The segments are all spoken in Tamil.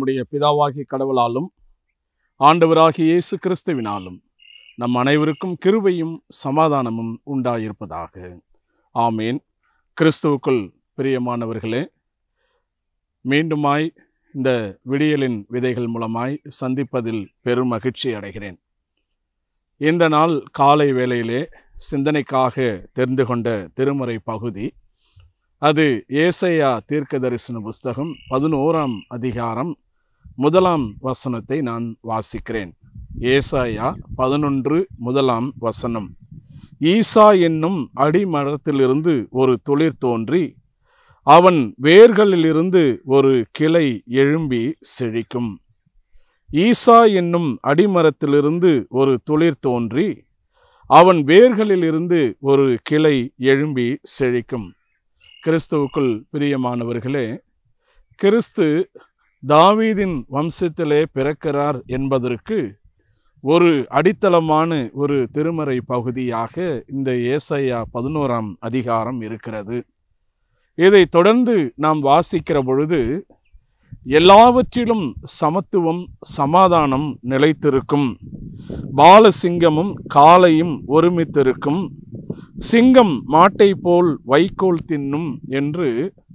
நம்முடைய பிதாவாகிய கடவுளாலும் ஆண்டவராகிய இயேசு கிறிஸ்துவினாலும் நம் அனைவருக்கும் கிருபையும் சமாதானமும் உண்டாயிருப்பதாக ஆமேன் கிறிஸ்துவுக்குள் பிரியமானவர்களே மீண்டுமாய் இந்த விடியலின் விதைகள் மூலமாய் சந்திப்பதில் பெரும் மகிழ்ச்சி அடைகிறேன் இந்த நாள் காலை வேளையிலே சிந்தனைக்காக தெரிந்து கொண்ட திருமறை பகுதி அது ஏசையா தீர்க்க தரிசன புஸ்தகம் பதினோராம் அதிகாரம் முதலாம் வசனத்தை நான் வாசிக்கிறேன் ஏசாயா பதினொன்று முதலாம் வசனம் ஈசா என்னும் அடிமரத்திலிருந்து ஒரு துளிர் தோன்றி அவன் வேர்களிலிருந்து ஒரு கிளை எழும்பி செழிக்கும் ஈசா என்னும் அடிமரத்திலிருந்து ஒரு துளிர் தோன்றி அவன் வேர்களிலிருந்து ஒரு கிளை எழும்பி செழிக்கும் கிறிஸ்துவுக்குள் பிரியமானவர்களே கிறிஸ்து தாவீதின் வம்சத்திலே பிறக்கிறார் என்பதற்கு ஒரு அடித்தளமான ஒரு திருமறை பகுதியாக இந்த ஏசையா பதினோராம் அதிகாரம் இருக்கிறது இதை தொடர்ந்து நாம் வாசிக்கிற பொழுது எல்லாவற்றிலும் சமத்துவம் சமாதானம் நிலைத்திருக்கும் பாலசிங்கமும் காளையும் ஒருமித்திருக்கும் சிங்கம் மாட்டை போல் வைக்கோல் தின்னும் என்று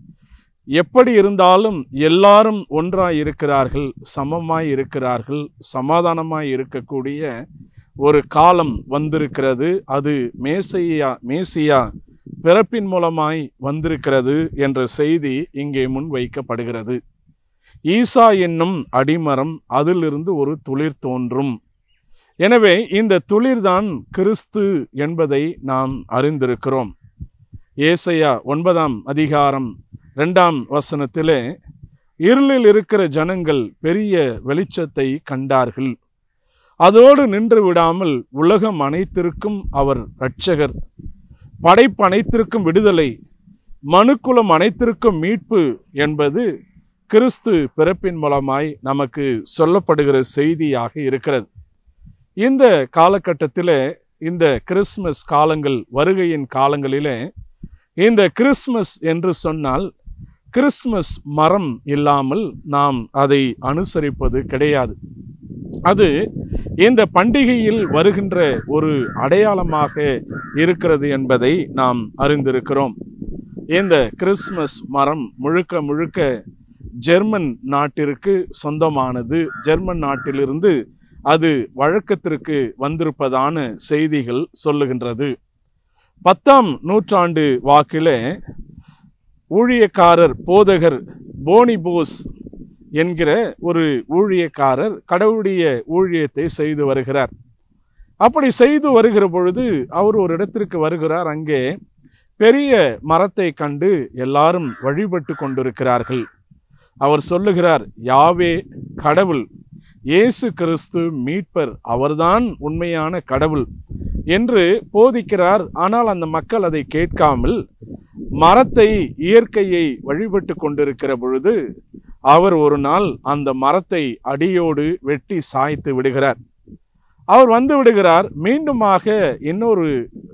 எப்படி இருந்தாலும் எல்லாரும் ஒன்றாய் இருக்கிறார்கள் சமமாய் இருக்கிறார்கள் சமாதானமாய் இருக்கக்கூடிய ஒரு காலம் வந்திருக்கிறது அது மேசையா மேசியா பிறப்பின் மூலமாய் வந்திருக்கிறது என்ற செய்தி இங்கே முன் வைக்கப்படுகிறது ஈசா என்னும் அடிமரம் அதிலிருந்து ஒரு துளிர் தோன்றும் எனவே இந்த துளிர்தான் கிறிஸ்து என்பதை நாம் அறிந்திருக்கிறோம் ஏசையா ஒன்பதாம் அதிகாரம் ரெண்டாம் வசனத்திலே இருளில் இருக்கிற ஜனங்கள் பெரிய வெளிச்சத்தை கண்டார்கள் அதோடு நின்று விடாமல் உலகம் அனைத்திற்கும் அவர் இரட்சகர் படைப்பு அனைத்திற்கும் விடுதலை மனுக்குலம் அனைத்திற்கும் மீட்பு என்பது கிறிஸ்து பிறப்பின் மூலமாய் நமக்கு சொல்லப்படுகிற செய்தியாக இருக்கிறது இந்த காலகட்டத்தில் இந்த கிறிஸ்மஸ் காலங்கள் வருகையின் காலங்களிலே இந்த கிறிஸ்மஸ் என்று சொன்னால் கிறிஸ்மஸ் மரம் இல்லாமல் நாம் அதை அனுசரிப்பது கிடையாது அது இந்த பண்டிகையில் வருகின்ற ஒரு அடையாளமாக இருக்கிறது என்பதை நாம் அறிந்திருக்கிறோம் இந்த கிறிஸ்மஸ் மரம் முழுக்க முழுக்க ஜெர்மன் நாட்டிற்கு சொந்தமானது ஜெர்மன் நாட்டிலிருந்து அது வழக்கத்திற்கு வந்திருப்பதான செய்திகள் சொல்லுகின்றது பத்தாம் நூற்றாண்டு வாக்கிலே ஊழியக்காரர் போதகர் போனிபோஸ் என்கிற ஒரு ஊழியக்காரர் கடவுளுடைய ஊழியத்தை செய்து வருகிறார் அப்படி செய்து வருகிற பொழுது அவர் ஒரு இடத்திற்கு வருகிறார் அங்கே பெரிய மரத்தை கண்டு எல்லாரும் வழிபட்டு கொண்டிருக்கிறார்கள் அவர் சொல்லுகிறார் யாவே கடவுள் இயேசு கிறிஸ்து மீட்பர் அவர்தான் உண்மையான கடவுள் என்று போதிக்கிறார் ஆனால் அந்த மக்கள் அதை கேட்காமல் மரத்தை இயற்கையை வழிபட்டு கொண்டிருக்கிற பொழுது அவர் ஒரு நாள் அந்த மரத்தை அடியோடு வெட்டி சாய்த்து விடுகிறார் அவர் வந்து விடுகிறார் மீண்டுமாக இன்னொரு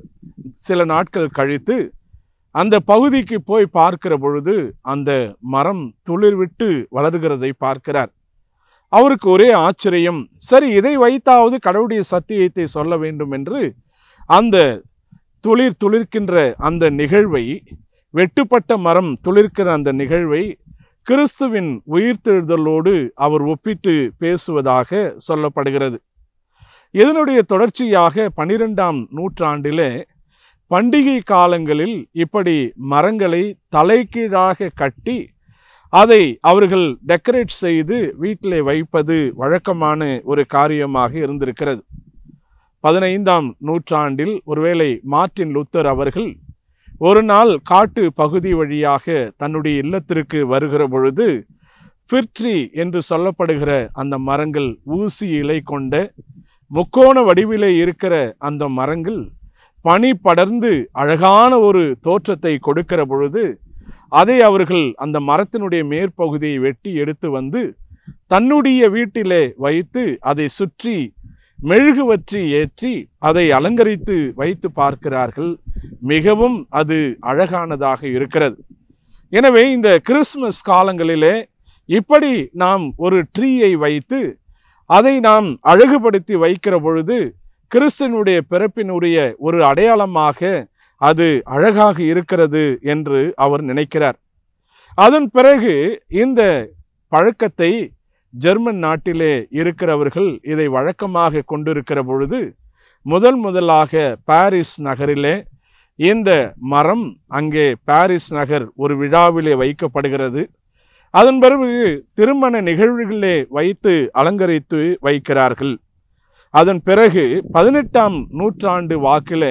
சில நாட்கள் கழித்து அந்த பகுதிக்கு போய் பார்க்கிற பொழுது அந்த மரம் துளிர் விட்டு வளர்கிறதை பார்க்கிறார் அவருக்கு ஒரே ஆச்சரியம் சரி இதை வைத்தாவது கடவுளுடைய சத்தியத்தை சொல்ல வேண்டும் என்று அந்த துளிர் துளிர்க்கின்ற அந்த நிகழ்வை வெட்டுப்பட்ட மரம் துளிர்க்கிற அந்த நிகழ்வை கிறிஸ்துவின் உயிர்த்தெழுதலோடு அவர் ஒப்பிட்டு பேசுவதாக சொல்லப்படுகிறது இதனுடைய தொடர்ச்சியாக பனிரெண்டாம் நூற்றாண்டிலே பண்டிகை காலங்களில் இப்படி மரங்களை தலைகீழாக கட்டி அதை அவர்கள் டெக்கரேட் செய்து வீட்டிலே வைப்பது வழக்கமான ஒரு காரியமாக இருந்திருக்கிறது பதினைந்தாம் நூற்றாண்டில் ஒருவேளை மார்ட்டின் லுத்தர் அவர்கள் ஒரு நாள் காட்டு பகுதி வழியாக தன்னுடைய இல்லத்திற்கு வருகிற பொழுது ஃபிர்ட்ரி என்று சொல்லப்படுகிற அந்த மரங்கள் ஊசி இலை கொண்ட முக்கோண வடிவிலே இருக்கிற அந்த மரங்கள் பனி படர்ந்து அழகான ஒரு தோற்றத்தை கொடுக்கிற பொழுது அதை அவர்கள் அந்த மரத்தினுடைய மேற்பகுதியை வெட்டி எடுத்து வந்து தன்னுடைய வீட்டிலே வைத்து அதை சுற்றி மெழுகுவற்றி ஏற்றி அதை அலங்கரித்து வைத்து பார்க்கிறார்கள் மிகவும் அது அழகானதாக இருக்கிறது எனவே இந்த கிறிஸ்மஸ் காலங்களிலே இப்படி நாம் ஒரு ட்ரீயை வைத்து அதை நாம் அழகுபடுத்தி வைக்கிற பொழுது கிறிஸ்தனுடைய பிறப்பினுடைய ஒரு அடையாளமாக அது அழகாக இருக்கிறது என்று அவர் நினைக்கிறார் அதன் பிறகு இந்த பழக்கத்தை ஜெர்மன் நாட்டிலே இருக்கிறவர்கள் இதை வழக்கமாக கொண்டிருக்கிற பொழுது முதல் முதலாக பாரிஸ் நகரிலே இந்த மரம் அங்கே பாரிஸ் நகர் ஒரு விழாவிலே வைக்கப்படுகிறது அதன் பிறகு திருமண நிகழ்வுகளிலே வைத்து அலங்கரித்து வைக்கிறார்கள் அதன் பிறகு பதினெட்டாம் நூற்றாண்டு வாக்கிலே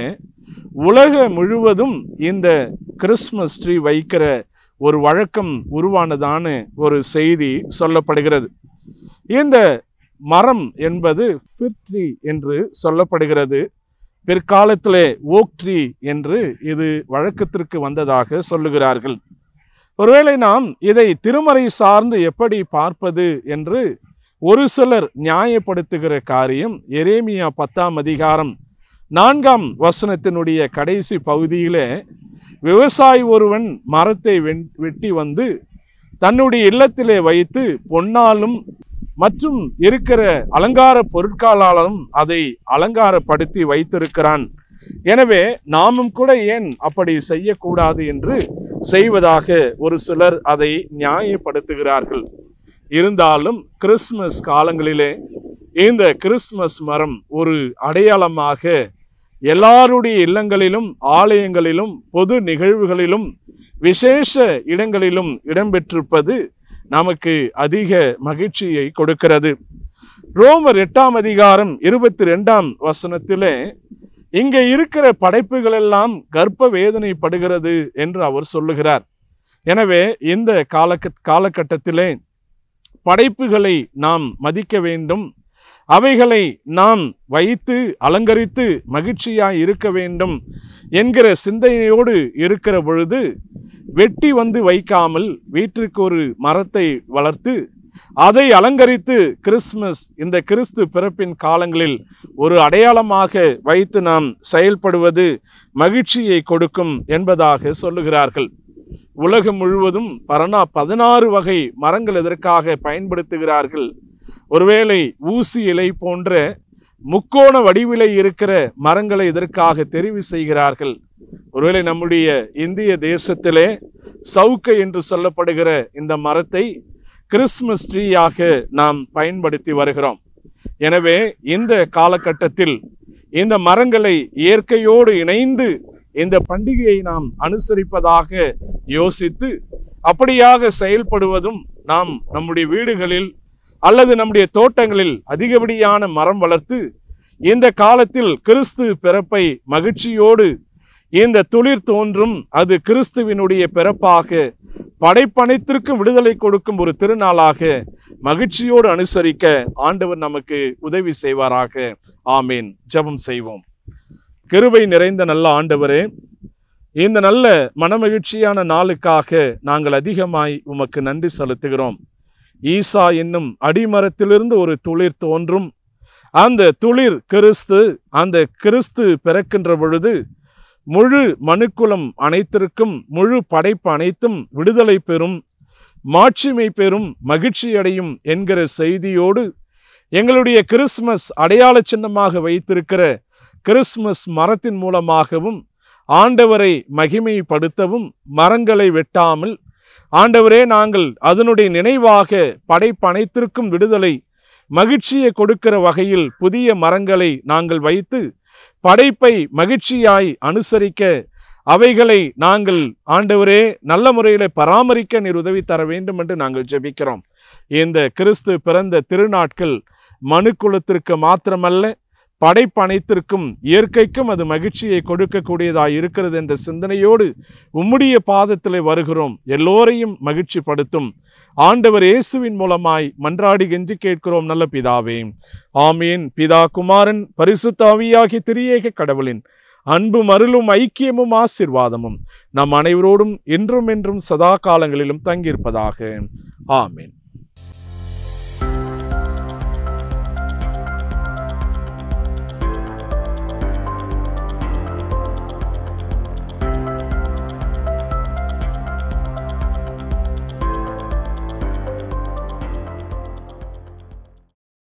உலக முழுவதும் இந்த கிறிஸ்மஸ் ட்ரீ வைக்கிற ஒரு வழக்கம் உருவானதான ஒரு செய்தி சொல்லப்படுகிறது இந்த மரம் என்பது ஃபிர் ட்ரீ என்று சொல்லப்படுகிறது பிற்காலத்திலே ஓக் ட்ரீ என்று இது வழக்கத்திற்கு வந்ததாக சொல்லுகிறார்கள் ஒருவேளை நாம் இதை திருமறை சார்ந்து எப்படி பார்ப்பது என்று ஒரு சிலர் நியாயப்படுத்துகிற காரியம் எரேமியா பத்தாம் அதிகாரம் நான்காம் வசனத்தினுடைய கடைசி பகுதியிலே விவசாயி ஒருவன் மரத்தை வென்- வெட்டி வந்து தன்னுடைய இல்லத்திலே வைத்து பொன்னாலும் மற்றும் இருக்கிற அலங்கார பொருட்களாலும் அதை அலங்காரப்படுத்தி வைத்திருக்கிறான் எனவே நாமும் கூட ஏன் அப்படி செய்யக்கூடாது என்று செய்வதாக ஒரு சிலர் அதை நியாயப்படுத்துகிறார்கள் இருந்தாலும் கிறிஸ்மஸ் காலங்களிலே இந்த கிறிஸ்மஸ் மரம் ஒரு அடையாளமாக எல்லாருடைய இல்லங்களிலும் ஆலயங்களிலும் பொது நிகழ்வுகளிலும் விசேஷ இடங்களிலும் இடம்பெற்றிருப்பது நமக்கு அதிக மகிழ்ச்சியை கொடுக்கிறது ரோமர் எட்டாம் அதிகாரம் இருபத்தி ரெண்டாம் வசனத்திலே இங்கே இருக்கிற படைப்புகள் எல்லாம் கர்ப்ப வேதனைப்படுகிறது என்று அவர் சொல்லுகிறார் எனவே இந்த கால காலகட்டத்திலே படைப்புகளை நாம் மதிக்க வேண்டும் அவைகளை நாம் வைத்து அலங்கரித்து மகிழ்ச்சியாய் இருக்க வேண்டும் என்கிற சிந்தனையோடு இருக்கிற பொழுது வெட்டி வந்து வைக்காமல் வீட்டிற்கு ஒரு மரத்தை வளர்த்து அதை அலங்கரித்து கிறிஸ்மஸ் இந்த கிறிஸ்து பிறப்பின் காலங்களில் ஒரு அடையாளமாக வைத்து நாம் செயல்படுவது மகிழ்ச்சியை கொடுக்கும் என்பதாக சொல்லுகிறார்கள் உலகம் முழுவதும் பரணா பதினாறு வகை மரங்கள் எதற்காக பயன்படுத்துகிறார்கள் ஒருவேளை ஊசி இலை போன்ற முக்கோண வடிவிலே இருக்கிற மரங்களை இதற்காக தெரிவு செய்கிறார்கள் ஒருவேளை நம்முடைய இந்திய தேசத்திலே சவுக்கு என்று சொல்லப்படுகிற இந்த மரத்தை கிறிஸ்மஸ் ட்ரீயாக நாம் பயன்படுத்தி வருகிறோம் எனவே இந்த காலகட்டத்தில் இந்த மரங்களை இயற்கையோடு இணைந்து இந்த பண்டிகையை நாம் அனுசரிப்பதாக யோசித்து அப்படியாக செயல்படுவதும் நாம் நம்முடைய வீடுகளில் அல்லது நம்முடைய தோட்டங்களில் அதிகப்படியான மரம் வளர்த்து இந்த காலத்தில் கிறிஸ்து பிறப்பை மகிழ்ச்சியோடு இந்த துளிர் தோன்றும் அது கிறிஸ்துவினுடைய பிறப்பாக படைப்பனைத்திற்கும் விடுதலை கொடுக்கும் ஒரு திருநாளாக மகிழ்ச்சியோடு அனுசரிக்க ஆண்டவர் நமக்கு உதவி செய்வாராக ஆமீன் ஜெபம் செய்வோம் கிருபை நிறைந்த நல்ல ஆண்டவரே இந்த நல்ல மனமகிழ்ச்சியான நாளுக்காக நாங்கள் அதிகமாய் உமக்கு நன்றி செலுத்துகிறோம் ஈசா என்னும் அடிமரத்திலிருந்து ஒரு துளிர் தோன்றும் அந்த துளிர் கிறிஸ்து அந்த கிறிஸ்து பிறக்கின்ற பொழுது முழு மனுக்குலம் அனைத்திற்கும் முழு படைப்பு அனைத்தும் விடுதலை பெறும் மாட்சிமை பெறும் மகிழ்ச்சி அடையும் என்கிற செய்தியோடு எங்களுடைய கிறிஸ்மஸ் அடையாள சின்னமாக வைத்திருக்கிற கிறிஸ்மஸ் மரத்தின் மூலமாகவும் ஆண்டவரை மகிமைப்படுத்தவும் மரங்களை வெட்டாமல் ஆண்டவரே நாங்கள் அதனுடைய நினைவாக படைப்பனைத்திற்கும் விடுதலை மகிழ்ச்சியை கொடுக்கிற வகையில் புதிய மரங்களை நாங்கள் வைத்து படைப்பை மகிழ்ச்சியாய் அனுசரிக்க அவைகளை நாங்கள் ஆண்டவரே நல்ல முறையில் பராமரிக்க நீர் உதவி தர வேண்டும் என்று நாங்கள் ஜெபிக்கிறோம் இந்த கிறிஸ்து பிறந்த திருநாட்கள் மனுக்குலத்திற்கு மாத்திரமல்ல படைப்பனைத்திற்கும் இயற்கைக்கும் அது மகிழ்ச்சியை கொடுக்கக்கூடியதாய் இருக்கிறது என்ற சிந்தனையோடு உம்முடைய பாதத்திலே வருகிறோம் எல்லோரையும் மகிழ்ச்சிப்படுத்தும் ஆண்டவர் இயேசுவின் மூலமாய் மன்றாடி கெஞ்சி கேட்கிறோம் நல்ல பிதாவே ஆமீன் பிதா குமாரன் பரிசுத்தாவியாகி திரியேக கடவுளின் அன்பும் அருளும் ஐக்கியமும் ஆசிர்வாதமும் நம் அனைவரோடும் என்றும் என்றும் சதா காலங்களிலும் தங்கியிருப்பதாக ஆமீன்